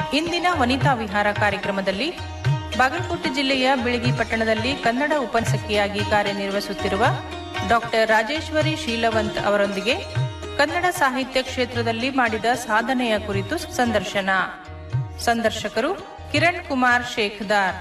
ಇಂದಿನ ವನಿತಾ ವಿಹಾರ ಕಾರ್ಯಕ್ರಮದಲ್ಲಿ ಬಾಗಲಕೋಟೆ ಜಿಲ್ಲೆಯ ಬಿಳಗಿ ಪಟ್ಟಣದಲ್ಲಿ ಕನ್ನಡ ಉಪನ್ಯಾಸಕಿಯಾಗಿ ಕಾರ್ಯನಿರ್ವಹಿಸುತ್ತಿರುವ ಡಾಕ್ಟರ್ ರಾಜೇಶ್ವರಿ ಶೀಲವಂತ್ ಅವರೊಂದಿಗೆ ಕನ್ನಡ ಸಾಹಿತ್ಯ ಕ್ಷೇತ್ರದಲ್ಲಿ ಮಾಡಿದ ಸಾಧನೆಯ ಕುರಿತು ಸಂದರ್ಶನ ಸಂದರ್ಶಕರು ಕಿರಣ್ ಕುಮಾರ್ ಶೇಖದಾರ್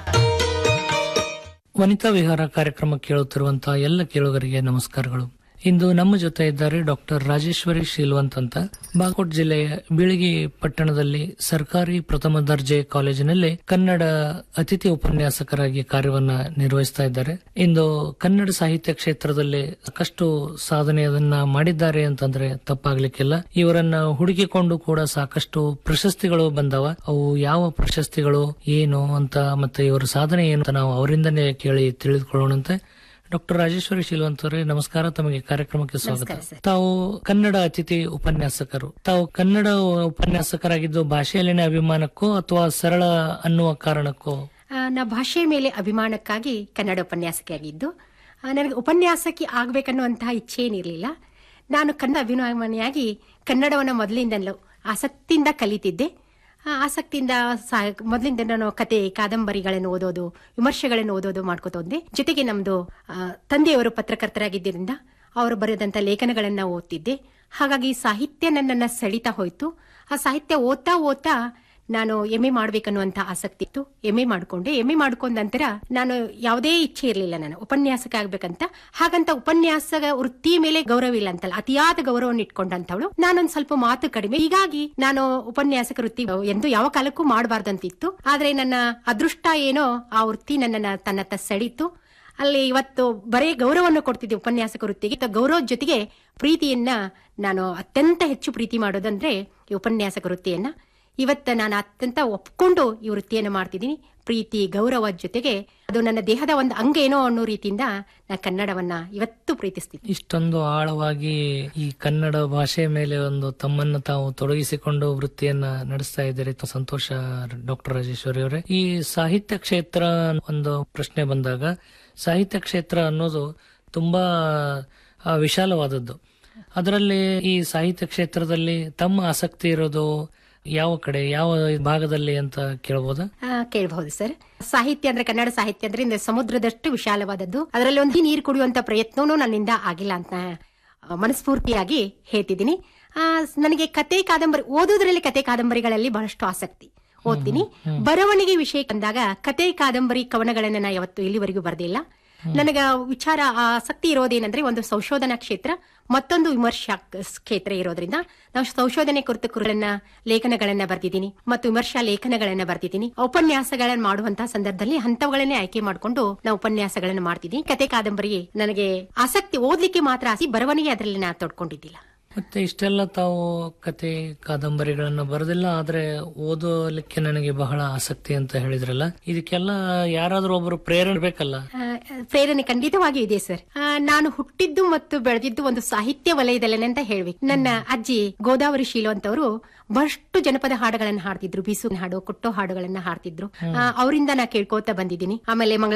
ವನಿತಾ ವಿಹಾರ ಕಾರ್ಯಕ್ರಮ ಕೇಳುತ್ತಿರುವಂತಹ ಎಲ್ಲ ಕೇಳುಗರಿಗೆ ನಮಸ್ಕಾರಗಳು ಇಂದು ನಮ್ಮ ಜೊತೆ ಇದ್ದಾರೆ ಡಾಕ್ಟರ್ ರಾಜೇಶ್ವರಿ ಶೀಲ್ವಂತ್ ಅಂತ ಬಾಗಲಕೋಟೆ ಜಿಲ್ಲೆಯ ಬೀಳಗಿ ಪಟ್ಟಣದಲ್ಲಿ ಸರ್ಕಾರಿ ಪ್ರಥಮ ದರ್ಜೆ ಕಾಲೇಜಿನಲ್ಲಿ ಕನ್ನಡ ಅತಿಥಿ ಉಪನ್ಯಾಸಕರಾಗಿ ಕಾರ್ಯವನ್ನ ನಿರ್ವಹಿಸ್ತಾ ಇದ್ದಾರೆ ಇಂದು ಕನ್ನಡ ಸಾಹಿತ್ಯ ಕ್ಷೇತ್ರದಲ್ಲಿ ಸಾಕಷ್ಟು ಸಾಧನೆಯನ್ನ ಮಾಡಿದ್ದಾರೆ ಅಂತಂದ್ರೆ ತಪ್ಪಾಗ್ಲಿಕ್ಕಿಲ್ಲ ಇವರನ್ನ ಹುಡುಕಿಕೊಂಡು ಕೂಡ ಸಾಕಷ್ಟು ಪ್ರಶಸ್ತಿಗಳು ಬಂದವ ಅವು ಯಾವ ಪ್ರಶಸ್ತಿಗಳು ಏನು ಅಂತ ಮತ್ತೆ ಇವರ ಸಾಧನೆ ಏನು ಅಂತ ನಾವು ಅವರಿಂದನೇ ಕೇಳಿ ತಿಳಿದುಕೊಳ್ಳೋಣಂತೆ ಡಾಕ್ಟರ್ ರಾಜೇಶ್ವರಿ ಶೀಲವಂತ್ ಅವರೇ ನಮಸ್ಕಾರ ತಮಗೆ ಕಾರ್ಯಕ್ರಮಕ್ಕೆ ಸ್ವಾಗತ ತಾವು ಕನ್ನಡ ಅತಿಥಿ ಉಪನ್ಯಾಸಕರು ತಾವು ಕನ್ನಡ ಉಪನ್ಯಾಸಕರಾಗಿದ್ದು ಭಾಷೆಯಲ್ಲಿನ ಅಭಿಮಾನಕ್ಕೋ ಅಥವಾ ಸರಳ ಅನ್ನುವ ಕಾರಣಕ್ಕೋ ಆ, ನಾ ಭಾಷೆ ಮೇಲೆ ಅಭಿಮಾನಕ್ಕಾಗಿ ಕನ್ನಡ ಉಪನ್ಯಾಸಕಿಯಾಗಿದ್ದು ಆ, ನನಗೆ ಉಪನ್ಯಾಸಕಿ ಆಗ್ಬೇಕನ್ನುವಂತಹ ಇಚ್ಛೆ ಏನಿರಲಿಲ್ಲ ನಾನು ಕನ್ನಡ ಅಭಿಮಾನಿಯಾಗಿ ಕನ್ನಡವನ್ನು ಮೊದಲಿಂದಲೂ ಆಸಕ್ತಿಯಿಂದ ಕಲಿತಿದ್ದೆ ಆ, ಆಸಕ್ತಿಯಿಂದ ಸಾ- ಮೊದಲಿಂದ ನಾನು ಕತೆ ಕಾದಂಬರಿಗಳನ್ನು ಓದೋದು ವಿಮರ್ಶೆಗಳನ್ನು ಓದೋದು ಮಾಡ್ಕೋತ ಹೋದೆ ಜೊತೆಗೆ ನಮ್ದು ಆ, ತಂದೆಯವರು ಪತ್ರಕರ್ತರಾಗಿದ್ದರಿಂದ ಅವರು ಬರೆದಂತ ಲೇಖನಗಳನ್ನ ಓದ್ತಿದ್ದೆ ಹಾಗಾಗಿ ಸಾಹಿತ್ಯ ನನ್ನನ್ನ ಸೆಳಿತಾ ಹೋಯ್ತು ಆ ಸಾಹಿತ್ಯ ಓದ್ತಾ ಓದ್ತಾ ನಾನು ಎಂ ಎ ಮಾಡ್ಬೇಕನ್ನುವಂತ ಆಸಕ್ತಿ ಇತ್ತು ಎಂ ಎ ಮಾಡ್ಕೊಂಡೆ ಎಂ ಎ ಮಾಡ್ಕೊಂಡ ನಂತರ ನಾನು ಯಾವುದೇ ಇಚ್ಛೆ ಇರಲಿಲ್ಲ ನಾನು ಉಪನ್ಯಾಸಕ ಆಗ್ಬೇಕಂತ ಹಾಗಂತ ಉಪನ್ಯಾಸಕ ವೃತ್ತಿ ಮೇಲೆ ಗೌರವ ಇಲ್ಲ ಅಂತಲ್ಲ ಅತಿಯಾದ ಗೌರವವನ್ನು ಇಟ್ಕೊಂಡಂತವಳು ನಾನೊಂದ್ ಸ್ವಲ್ಪ ಮಾತು ಕಡಿಮೆ ಹೀಗಾಗಿ ನಾನು ಉಪನ್ಯಾಸಕ ವೃತ್ತಿ ಎಂದು ಯಾವ ಕಾಲಕ್ಕೂ ಮಾಡಬಾರ್ದಂತಿತ್ತು ಆದ್ರೆ ನನ್ನ ಅದೃಷ್ಟ ಏನೋ ಆ ವೃತ್ತಿ ನನ್ನನ್ನ ತನ್ನತ್ತ ಸೆಳೀತು ಅಲ್ಲಿ ಇವತ್ತು ಬರೀ ಗೌರವವನ್ನು ಕೊಡ್ತಿದ್ದೆ ಉಪನ್ಯಾಸಕ ವೃತ್ತಿಗೆ ತ- ಗೌರವದ ಜೊತೆಗೆ ಪ್ರೀತಿಯನ್ನ ನಾನು ಅತ್ಯಂತ ಹೆಚ್ಚು ಪ್ರೀತಿ ಮಾಡೋದಂದ್ರೆ ಈ ಉಪನ್ಯಾಸಕ ವೃತ್ತಿಯನ್ನ ಇವತ್ತು ನಾನು ಅತ್ಯಂತ ಒಪ್ಕೊಂಡು ಈ ವೃತ್ತಿಯನ್ನು ಮಾಡ್ತಿದ್ದೀನಿ ಪ್ರೀತಿ ಗೌರವದ ಜೊತೆಗೆ ಅದು ನನ್ನ ದೇಹದ ಒಂದು ಅಂಗ ಏನೋ ಅನ್ನೋ ರೀತಿಯಿಂದ ನಾನು ಕನ್ನಡವನ್ನ ಇವತ್ತು ಪ್ರೀತಿಸ್ತೀನಿ ಇಷ್ಟೊಂದು ಆಳವಾಗಿ ಈ ಕನ್ನಡ ಭಾಷೆ ಮೇಲೆ ಒಂದು ತಮ್ಮನ್ನು ತಾವು ತೊಡಗಿಸಿಕೊಂಡು ವೃತ್ತಿಯನ್ನ ನಡೆಸ್ತಾ ಇದ್ದೀರಿ ತ- ಸಂತೋಷ ಡಾಕ್ಟರ್ ರಾಜೇಶ್ವರಿ ಅವರೇ ಈ ಸಾಹಿತ್ಯ ಕ್ಷೇತ್ರ ಒಂದು ಪ್ರಶ್ನೆ ಬಂದಾಗ ಸಾಹಿತ್ಯ ಕ್ಷೇತ್ರ ಅನ್ನೋದು ತುಂಬಾ ಆ, ವಿಶಾಲವಾದದ್ದು ಅದರಲ್ಲಿ ಈ ಸಾಹಿತ್ಯ ಕ್ಷೇತ್ರದಲ್ಲಿ ತಮ್ಮ ಆಸಕ್ತಿ ಇರೋದು ಯಾವ ಕಡೆ ಯಾವ ಭಾಗದಲ್ಲಿ ಅಂತ ಕೇಳಬಹುದಾ ಆ, ಕೇಳಬಹುದು ಸರ್ ಸಾಹಿತ್ಯ ಅಂದ್ರೆ ಕನ್ನಡ ಸಾಹಿತ್ಯ ಅಂದ್ರೆ ಇಂದು ಸಮುದ್ರದಷ್ಟು ವಿಶಾಲವಾದದ್ದು ಅದರಲ್ಲಿ ಒಂದು ನೀರು ಕುಡಿಯುವಂತ ಪ್ರಯತ್ನವೂ ನನ್ನಿಂದ ಆಗಿಲ್ಲ ಅಂತ ಆ, ಮನಸ್ಫೂರ್ತಿಯಾಗಿ ಹೇಳ್ತಿದ್ದೀನಿ ಆ, ನನಗೆ ಕತೆ ಕಾದಂಬರಿ ಓದೋದ್ರಲ್ಲಿ ಕತೆ ಕಾದಂಬರಿಗಳಲ್ಲಿ ಬಹಳಷ್ಟು ಆಸಕ್ತಿ ಓದ್ತೀನಿ ಬರವಣಿಗೆ ವಿಷಯ ಬಂದಾಗ ಕತೆ ಕಾದಂಬರಿ ಕವನಗಳನ್ನ ನಾ ಯಾವತ್ತು ಇಲ್ಲಿವರೆಗೂ ಬರೆದಿಲ್ಲ ನನಗ ವಿಚಾರ ಆಸಕ್ತಿ ಇರೋದೇನಂದ್ರೆ ಒಂದು ಸಂಶೋಧನಾ ಕ್ಷೇತ್ರ ಮತ್ತೊಂದು ವಿಮರ್ಶಾ ಕ್ಷೇತ್ರ ಇರೋದ್ರಿಂದ ನಾವು ಸಂಶೋಧನೆ ಕುರಿತು ಕುರಿಗಳನ್ನ ಲೇಖನಗಳನ್ನ ಬರ್ದಿದ್ದೀನಿ ಮತ್ತು ವಿಮರ್ಶಾ ಲೇಖನಗಳನ್ನ ಬರ್ದಿದ್ದೀನಿ ಉಪನ್ಯಾಸಗಳನ್ನ ಮಾಡುವಂತಹ ಸಂದರ್ಭದಲ್ಲಿ ಹಂತಗಳನ್ನೇ ಆಯ್ಕೆ ಮಾಡಿಕೊಂಡು ನಾವು ಉಪನ್ಯಾಸಗಳನ್ನ ಮಾಡ್ತಿದ್ದೀನಿ ಕತೆ ಕಾದಂಬರಿ ನನಗೆ ಆಸಕ್ತಿ ಓದ್ಲಿಕ್ಕೆ ಮಾತ್ರ ಆಸಿ ಬರವಣಿಗೆ ಅದರಲ್ಲಿ ನಾ ತೊಡ್ಕೊಂಡಿದ್ದಿಲ್ಲ ಮತ್ತೆ ಇಷ್ಟೆಲ್ಲ ತಾವು ಕತೆ ಕಾದಂಬರಿಗಳನ್ನ ಬರೆದಿಲ್ಲ ಆದ್ರೆ ಓದಲಿಕ್ಕೆ ನನಗೆ ಬಹಳ ಆಸಕ್ತಿ ಅಂತ ಹೇಳಿದ್ರಲ್ಲ ಇದಕ್ಕೆಲ್ಲ ಯಾರಾದ್ರೂ ಒಬ್ರು ಪ್ರೇರಣೆ ಬೇಕಲ್ಲ ಆ, ಪ್ರೇರಣೆ ಖಂಡಿತವಾಗಿಯೂ ಇದೆ ಸರ್ ಆ, ನಾನು ಹುಟ್ಟಿದ್ದು ಮತ್ತು ಬೆಳೆದಿದ್ದು ಒಂದು ಸಾಹಿತ್ಯ ವಲಯದಲ್ಲೇ ಅಂತ ಹೇಳ್ಬೇಕು ನನ್ನ ಅಜ್ಜಿ ಗೋದಾವರಿ ಶೀಲು ಅಂತವರು ಬಹಳಷ್ಟು ಜನಪದ ಹಾಡುಗಳನ್ನ ಹಾಡ್ತಿದ್ರು ಬೀಸು ಹಾಡು ಕೊಟ್ಟೋ ಹಾಡುಗಳನ್ನ ಹಾಡ್ತಿದ್ರು ಆ, ಅವರಿಂದ ನಾ ಕೇಳ್ಕೋತಾ ಬಂದಿದ್ದೀನಿ ಆಮೇಲೆ ಮಂಗಳ